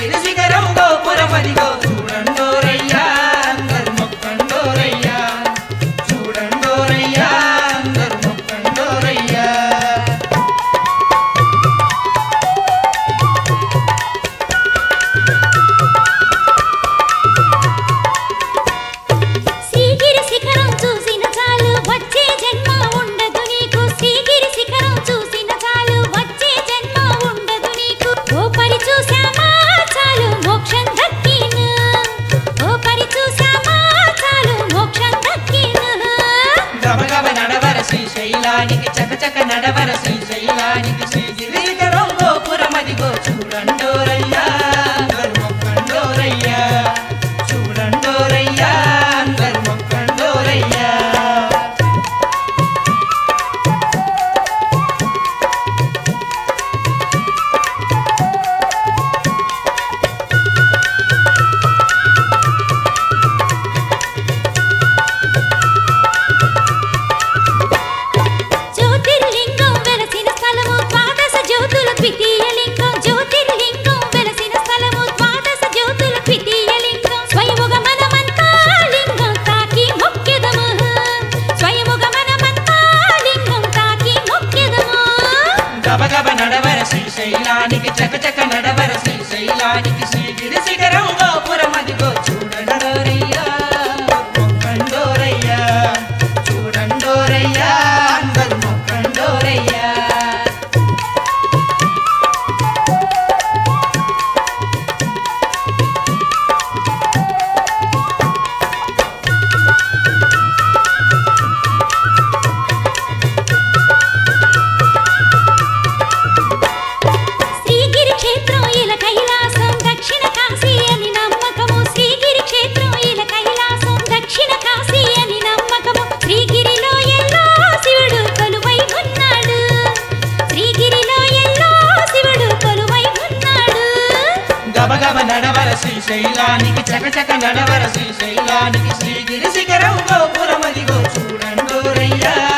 శ్రీగిరి శిఖరం గోపురమదిగో చూడండోరయ్యా అందరు మొక్కండోరయ్యా చూడండోరయ్యా అందరు మొక్కండోరయ్యా శ్రీగిరి శిఖరం చూసిన చాలు వచ్చే జన్మ ఉండదు నీకు శ్రీగిరి శిఖరం చూసిన చాలు వచ్చే జన్మ ఉండదు నీకు ఓ పరి చూసామా చాలు మోక్షం దక్కిను ఓ పరి చూసామా చాలు మోక్షం దక్కిను గబగబ నడవర శ్రీశైలానికి చకచక నడవర శ్రీశైలానికి శ్రీగిరి శిఖరం గోపురమదిగో చూడండోరయ్యా అందరు మొక్కండోరయ్యా చూడండోరయ్యా అందరు మొక్కండోరయ్యా జ్యోతిర్లింగం వెలసిన స్థలము ద్వాదశ జ్యోతుల ద్వితీయ లింగం జ్యోతిర్లింగం వెలసిన స్థలము ద్వాదశ జ్యోతుల ద్వితీయ లింగం స్వయముగ మనమంతా లింగం తాకి మొక్కెదము స్వయముగ మనమంతా లింగం తాకి మొక్కెదము గబగబ నడవర శ్రీశైలానికి చకచక నడవర శ్రీశైలానికి శ్రీగిరి శిఖరం గోపురమదిగో చూడండోరయ్యా మొక్కండోరయ్యా చూడండోరయ్యా అందరు మొక్కండోరయ్యా శ్రీగిరి క్షేత్రం ఇల కైలాసం దక్షిణ కాశీ అని నమ్మకము శ్రీగిరి క్షేత్రం ఇల కైలాసం దక్షిణ కాశీ అని నమ్మకము శ్రీగిరిలో ఎల్లో శివుడు కొలువై ఉన్నాడు శ్రీగిరిలో ఎల్లో శివుడు కొలువై ఉన్నాడు గబగబ నడవర శ్రీశైలానికి చకచక నడవర శ్రీశైలానికి శ్రీగిరి శిఖరం గోపురమదిగో చూడండోరయ్యా